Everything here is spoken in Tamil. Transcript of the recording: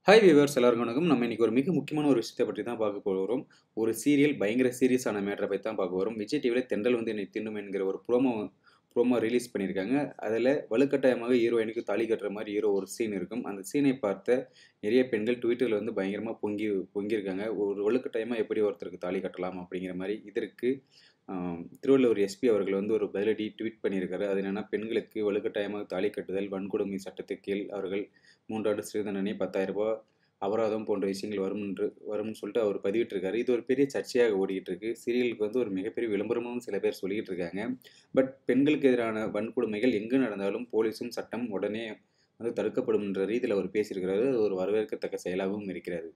ஹாய் வியூவர்ஸ் எல்லாருக்கும் வணக்கம். நம்ம இன்னைக்கு ஒரு மிக முக்கியமான ஒரு விஷயத்த பற்றி தான் பார்க்க போறோம். ஒரு சீரியல் பயங்கர சீரியஸான மேட்டர பத்தி தான் பார்க்க போறோம். விஜய் டிவில தென்றல் வந்து என்னை தீண்டும் என்கிற ஒரு ப்ரோமோ ப்ரோமோ ரிலீஸ் பண்ணியிருக்காங்க. அதில வலுக்கட்டாயமாக ஹீரோயினுக்கு தாலி கட்டுற மாரி ஹீரோ ஒரு சீன் இருக்கும். அந்த சீனை பார்த்த நிறைய பெண்கள் ட்விட்டர்ல வந்து பயங்கரமா பொங்கி பொங்கியிருக்காங்க. ஒரு வலுக்கட்டாயமா எப்படி ஒருத்தருக்கு தாலி கட்டலாம் அப்படிங்கிற மாரி. இதற்கு அ திருவள்ளூர் எஸ்பி அவர்கள் வந்து ஒரு பதிலடி ட்வீட் பண்ணியிருக்காரு. அது என்னன்னா, பெண்களுக்கு வலுக்கட்டாயமாக தாலி கட்டுதல் வன்கொடுமை சட்டத்துக்கு கீழ் அவர்கள் 3 ஆண்டு சிறை தண்டனை, ரூ. 10,000 அபராதம் போன்ற விஷயங்கள் வரும் என்று வரும்னு சொல்லிட்டு அவர் பதிவிட்டிருக்காரு. இது ஒரு பெரிய சர்ச்சையாக ஓடிக்கிட்டு இருக்கு. சீரியலுக்கு வந்து ஒரு மிகப்பெரிய விளம்பரமும் சில பேர் சொல்லிக்கிட்டு இருக்காங்க. பட் பெண்களுக்கு எதிரான வன்கொடுமைகள் எங்கு நடந்தாலும் போலீசும், சட்டம் உடனே வந்து தடுக்கப்படும் என்ற ரீதியில அவர் பேசியிருக்கிறாரு. அது ஒரு வரவேற்கத்தக்க செயலாகவும் இருக்கிறது.